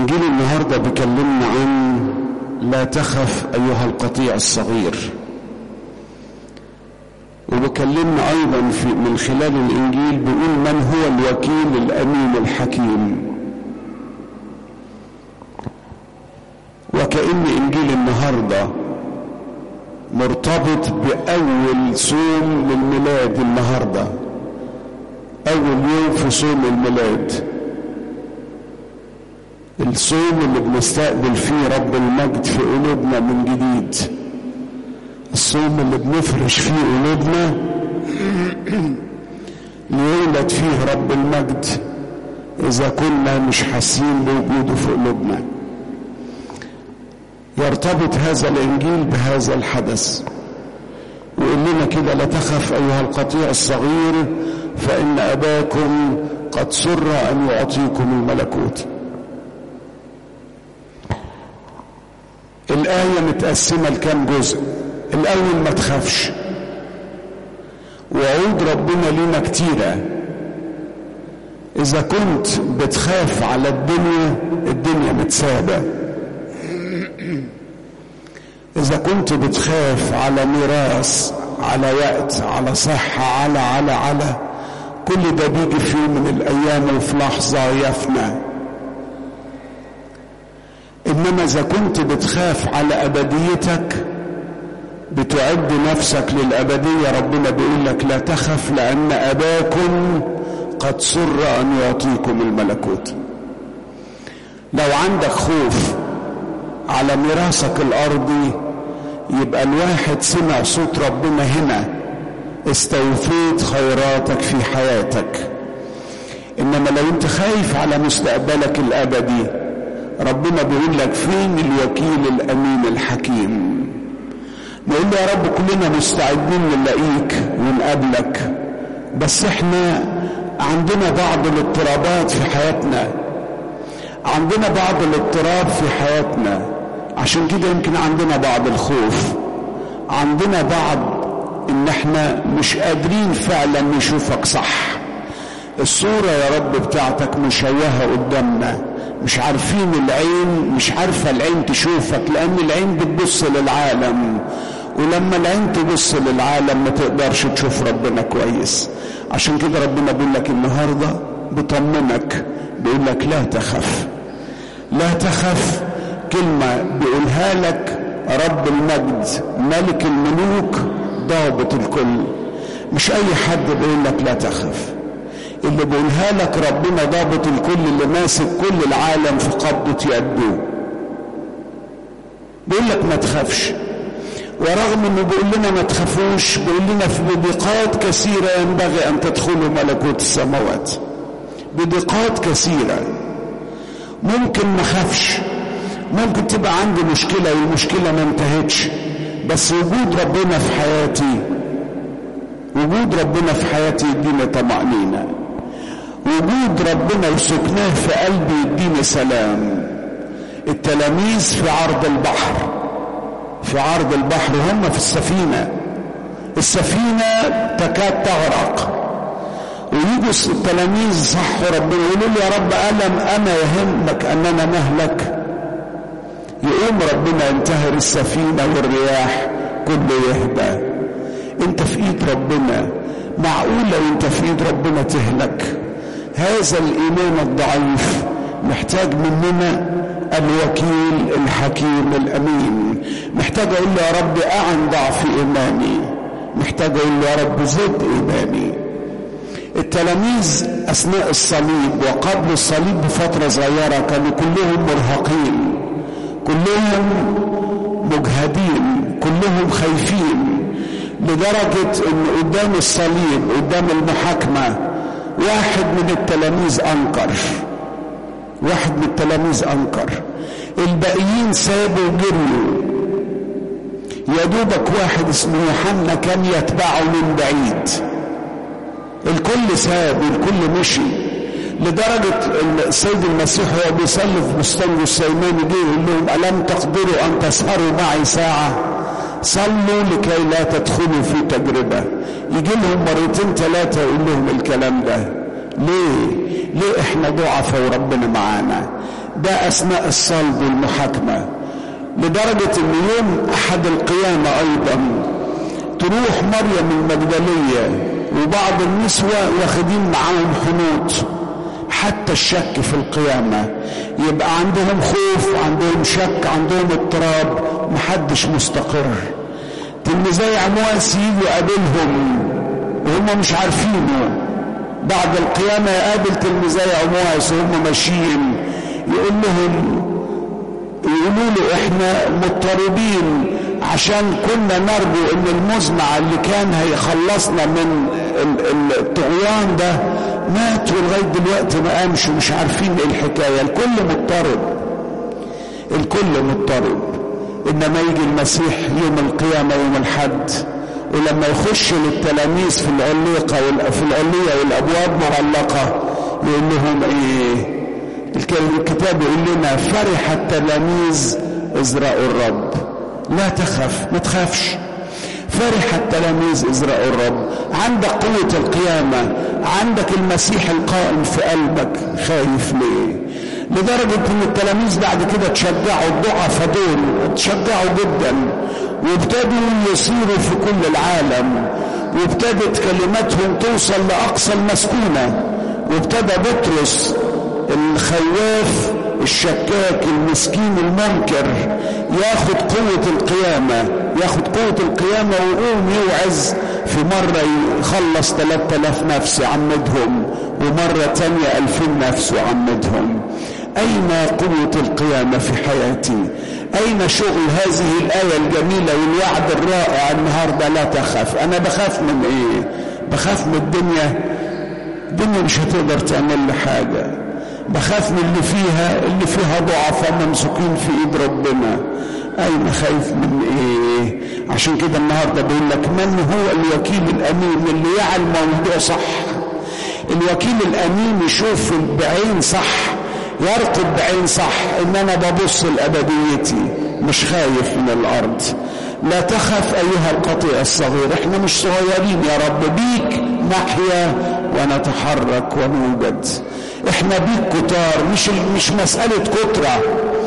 إنجيل النهاردة بيكلمنا عن لا تخف أيها القطيع الصغير وبكلمنا أيضا في من خلال الإنجيل بيقول من هو الوكيل الأمين الحكيم وكأن إنجيل النهاردة مرتبط بأول صوم للميلاد النهاردة أول يوم في صوم الميلاد الصوم اللي بنستقبل فيه رب المجد في قلوبنا من جديد الصوم اللي بنفرش فيه قلوبنا ليولد فيه رب المجد إذا كنا مش حاسين بوجوده في قلوبنا يرتبط هذا الإنجيل بهذا الحدث ويقول لنا كده لا تخف أيها القطيع الصغير فإن أباكم قد سر أن يعطيكم الملكوت الآية متقسمة لكام جزء الأول ما تخافش وعود ربنا لينا كتيرة إذا كنت بتخاف على الدنيا الدنيا متسابة إذا كنت بتخاف على ميراث على وقت على صحة على على على كل ده بيجي في يوم من الأيام وفي لحظة يفنى إنما إذا كنت بتخاف على أبديتك بتعد نفسك للأبدية ربنا بيقول لك لا تخف لأن أباكم قد سر أن يعطيكم الملكوت لو عندك خوف على ميراثك الأرضي يبقى الواحد سمع صوت ربنا هنا استوفيت خيراتك في حياتك إنما لو أنت خايف على مستقبلك الأبدي ربنا بيقول لك فين الوكيل الأمين الحكيم نقول له يا رب كلنا مستعدين نلاقيك ونقابلك بس احنا عندنا بعض الاضطرابات في حياتنا عندنا بعض الاضطراب في حياتنا عشان كده يمكن عندنا بعض الخوف عندنا بعض ان احنا مش قادرين فعلا نشوفك صح الصورة يا رب بتاعتك مشوهة قدامنا مش عارفين العين مش عارفة العين تشوفك لأن العين بتبص للعالم ولما العين تبص للعالم ما تقدرش تشوف ربنا كويس عشان كده ربنا بيقول لك النهاردة بطمنك بيقول لك لا تخف لا تخف كلمة بيقولها لك رب المجد ملك الملوك ضابط الكل مش أي حد بيقول لك لا تخف اللي بيقولها لك ربنا ضابط الكل اللي ماسك كل العالم في قبضة يده بيقول لك ما تخافش ورغم انه بيقول لنا ما تخافوش بيقول لنا في بدقات كثيره ينبغي ان تدخلوا ملكوت السماوات بدقات كثيره ممكن ما اخافش ممكن تبقى عندي مشكله والمشكله ما انتهتش بس وجود ربنا في حياتي وجود ربنا في حياتي يديني طمأنينة وجود ربنا وسكناه في قلبي يديني سلام التلاميذ في عرض البحر في عرض البحر هم في السفينة السفينة تكاد تغرق ويجوا التلاميذ صحوا ربنا يقولوا له يا رب ألم أما يهمك أننا نهلك يقوم ربنا ينتهر السفينة والرياح كله يهدى انت في ايد ربنا معقولة وانت في ايد ربنا تهلك هذا الايمان الضعيف محتاج مننا الوكيل الحكيم الامين محتاج اقول له يا رب اعن ضعف ايماني محتاج اقول له يا رب زد ايماني التلاميذ اثناء الصليب وقبل الصليب بفتره صغيره كانوا كلهم مرهقين كلهم مجهدين كلهم خايفين لدرجه ان قدام الصليب قدام المحاكمه واحد من التلاميذ انكر واحد من التلاميذ انكر الباقيين سابوا وجريوا يا دوبك واحد اسمه يوحنا كان يتبعه من بعيد الكل ساب الكل مشي لدرجة السيد المسيح وهو بيصلي في بستان السيمان جه يقول لهم ألم تقدروا أن تسهروا معي ساعة صلوا لكي لا تدخلوا في تجربة يجي لهم مرتين ثلاثة يقول لهم الكلام ده ليه ليه احنا ضعفاء وربنا معانا ده أثناء الصلب والمحاكمة لدرجة ان يوم احد القيامة ايضا تروح مريم المجدلية وبعض النسوة واخدين معاهم حنوط حتى الشك في القيامة يبقى عندهم خوف عندهم شك عندهم اضطراب محدش مستقر تلميذي عمواس يجوا يقابلهم وهم مش عارفينه بعد القيامة يقابل تلميذي عمواس وهم ماشيين يقول لهم يقولوا له احنا مضطربين عشان كنا نرجو ان المزمع اللي كان هيخلصنا من الطغيان ده مات ولغايه دلوقتي ما قامش ومش عارفين ايه الحكايه الكل مضطرب الكل مضطرب انما يجي المسيح يوم القيامه يوم الحد ولما يخش للتلاميذ في العليقه في العليه والابواب مغلقه يقول لهم ايه الكتاب يقول لنا فرح التلاميذ ازرعوا الرب لا تخف ما تخافش فرح التلاميذ ازرعوا الرب عندك قوة القيامة عندك المسيح القائم في قلبك خايف ليه لدرجة ان التلاميذ بعد كده تشجعوا الضعفاء دول تشجعوا جدا وابتدوا يسيروا في كل العالم وابتدت كلماتهم توصل لأقصى المسكونة وابتدى بطرس الخواف الشكاك المسكين المنكر ياخد قوة القيامة ياخد قوة القيامة ويقوم يوعز في مرة يخلص 3000 نفس يعمدهم ومرة تانية 2000 نفس وعمدهم أين قوة القيامة في حياتي أين شغل هذه الآية الجميلة والوعد الرائع النهاردة لا تخاف أنا بخاف من إيه بخاف من الدنيا الدنيا مش هتقدر تعمل لي حاجة بخاف من اللي فيها اللي فيها ضعفاء ممسوكين في ايد ربنا اين خايف من ايه عشان كده النهارده بيقول لك من هو الوكيل الامين اللي يعي الموضوع صح الوكيل الامين يشوف بعين صح يرقب بعين صح ان انا ببص لابديتي مش خايف من الارض لا تخف ايها القطيع الصغير احنا مش صغيرين يا رب بيك نحيا ونتحرك ونوجد احنا بيك كتار مش مش مسألة كترة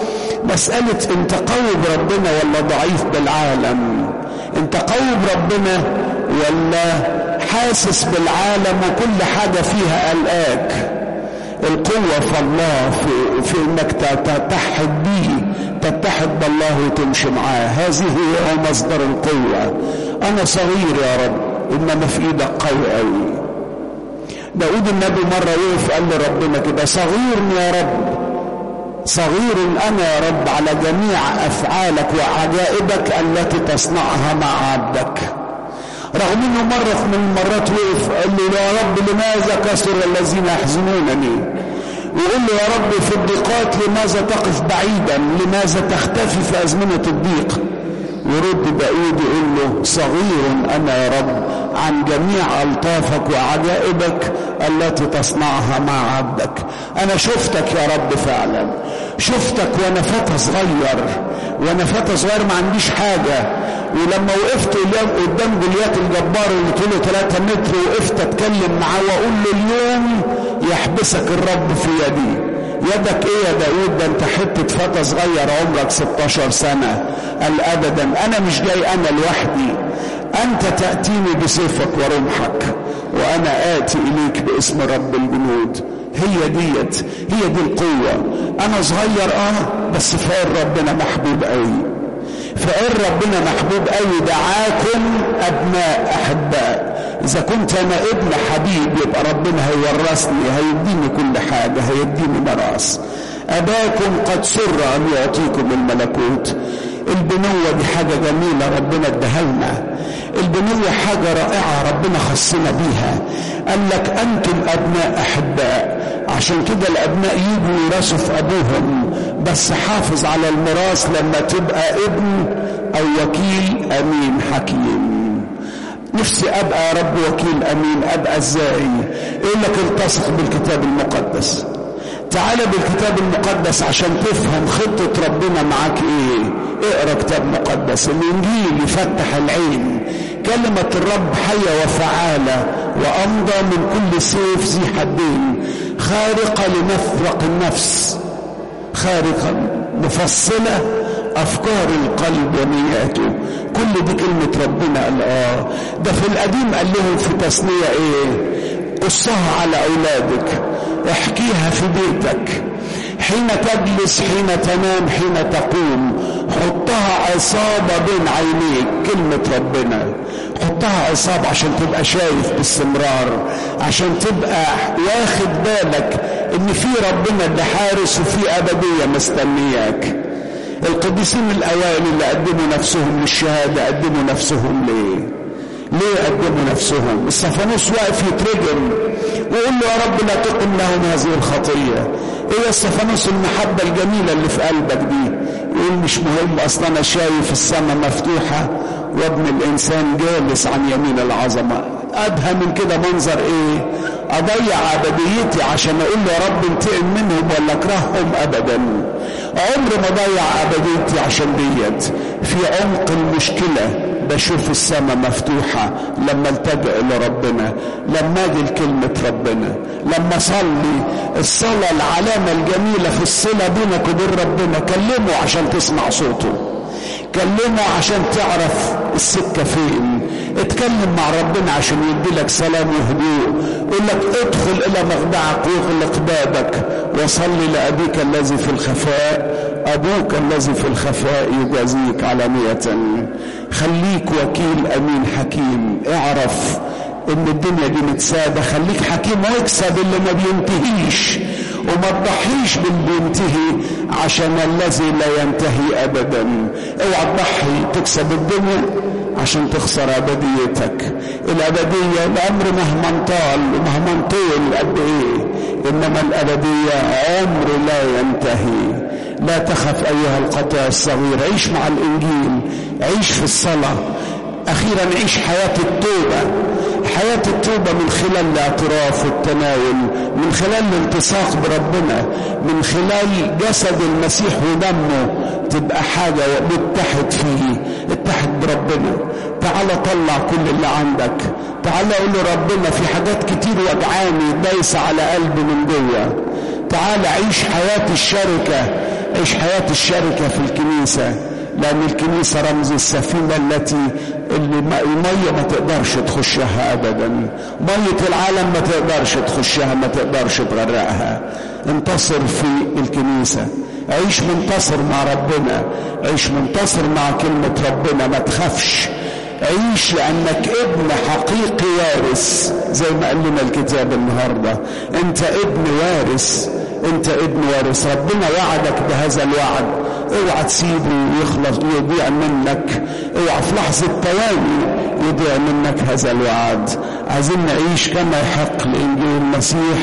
مسألة انت قوي بربنا ولا ضعيف بالعالم انت قوي بربنا ولا حاسس بالعالم وكل حاجة فيها قلقاك القوة في الله في, في انك تتحد بيه تتحد بالله وتمشي معاه هذه هي مصدر القوة انا صغير يا رب انما في ايدك قوي قوي داود النبي مرة وقف قال لربنا كده صغير يا رب صغير أنا يا رب على جميع أفعالك وعجائبك التي تصنعها مع عبدك رغم انه مرة من المرات وقف قال له يا رب لماذا كسر الذين يحزنونني ويقول له يا رب في الضيقات لماذا تقف بعيدا لماذا تختفي في أزمنة الضيق يرد داود يقول له صغير أنا يا رب عن جميع ألطافك وعجائبك التي تصنعها مع عبدك أنا شفتك يا رب فعلا شفتك وأنا فتى صغير وأنا فتى صغير ما عنديش حاجة ولما وقفت قدام جوليات الجبار اللي طوله 3 متر وقفت اتكلم معاه واقول له اليوم يحبسك الرب في يدي يدك ايه يا داود ده انت حته فتى صغير عمرك 16 سنه قال ابدا انا مش جاي انا لوحدي انت تاتيني بسيفك ورمحك وانا اتي اليك باسم رب الجنود هي ديت هي دي القوه انا صغير اه بس فقر ربنا محبوب قوي فقر ربنا محبوب قوي دعاكم ابناء احباء اذا كنت انا ابن حبيب يبقى ربنا هيورثني هيديني كل حاجه هيديني ميراث اباكم قد سر ان يعطيكم الملكوت البنوة دي حاجة جميلة ربنا اداها لنا البنوة حاجة رائعة ربنا خصنا بيها قال لك أنتم أبناء أحباء عشان كده الأبناء يجوا يراسوا في أبوهم بس حافظ على الميراث لما تبقى ابن أو وكيل أمين حكيم نفسي أبقى يا رب وكيل أمين أبقى إزاي يقول لك التصق بالكتاب المقدس تعال بالكتاب المقدس عشان تفهم خطة ربنا معاك ايه اقرا كتاب مقدس الانجيل يفتح العين كلمة الرب حية وفعالة وامضى من كل سيف ذي حدين خارقة لمفرق النفس خارقا مفصلة أفكار القلب ونياته كل دي كلمة ربنا قال آه ده في القديم قال لهم في تثنية إيه قصها على أولادك احكيها في بيتك حين تجلس حين تنام حين تقوم حطها عصابة بين عينيك كلمة ربنا حطها عصابة عشان تبقى شايف باستمرار عشان تبقى واخد بالك ان في ربنا اللي حارس وفي أبدية مستنياك القديسين الأوائل اللي قدموا نفسهم للشهادة قدموا نفسهم ليه ليه قدموا نفسهم الصفانوس واقف يترجم ويقول له يا رب لا تقم لهم هذه الخطية ايه يا الصفانوس المحبة الجميلة اللي في قلبك دي يقول مش مهم اصلا انا شايف السماء مفتوحة وابن الانسان جالس عن يمين العظمة ادهى من كده منظر ايه اضيع ابديتي عشان اقول له يا رب انتقم منهم ولا اكرههم ابدا عمري ما اضيع ابديتي عشان ديت في عمق المشكله بشوف السماء مفتوحة لما التجئ لربنا لما اجي لكلمة ربنا لما اصلي الصلاة العلامة الجميلة في الصلة بينك وبين ربنا كلمه عشان تسمع صوته كلمه عشان تعرف السكة فين اتكلم مع ربنا عشان يديلك سلام وهدوء يقول لك ادخل الى مخدعك واغلق بابك وصلي لابيك الذي في الخفاء ابوك الذي في الخفاء يجازيك علانية خليك وكيل امين حكيم اعرف ان الدنيا دي متسابة خليك حكيم واكسب اللي ما بينتهيش وما تضحيش باللي بينتهي عشان الذي لا ينتهي ابدا اوعى تضحي تكسب الدنيا عشان تخسر ابديتك الابديه العمر مهما طال ومهما طول قد ايه انما الابديه عمر لا ينتهي لا تخف ايها القطيع الصغير عيش مع الانجيل عيش في الصلاه اخيرا عيش حياه التوبه حياة التوبة من خلال الاعتراف والتناول من خلال الالتصاق بربنا من خلال جسد المسيح ودمه تبقى حاجة متحد فيه اتحد بربنا تعال طلع كل اللي عندك تعال قول له ربنا في حاجات كتير وجعاني دايسة على قلبي من جوه تعال عيش حياة الشركة عيش حياة الشركة في الكنيسة لأن الكنيسة رمز السفينة التي اللي المية ما تقدرش تخشها أبدا مية العالم ما تقدرش تخشها ما تقدرش تغرقها انتصر في الكنيسة عيش منتصر مع ربنا عيش منتصر مع كلمة ربنا ما تخافش عيش لأنك ابن حقيقي وارث زي ما قال لنا الكتاب النهاردة انت ابن وارث انت ابن وارث ربنا وعدك بهذا الوعد اوعى تسيبه ويخلص ويضيع منك اوعى في لحظة تواني يضيع منك هذا الوعد عايزين نعيش كما يحق لإنجيل المسيح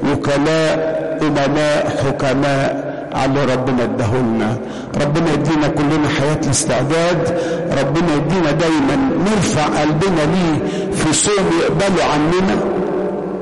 وكلاء أمناء حكماء على ربنا ادهولنا ربنا يدينا كلنا حياة الاستعداد ربنا يدينا دايما نرفع قلبنا ليه في صوم يقبله عننا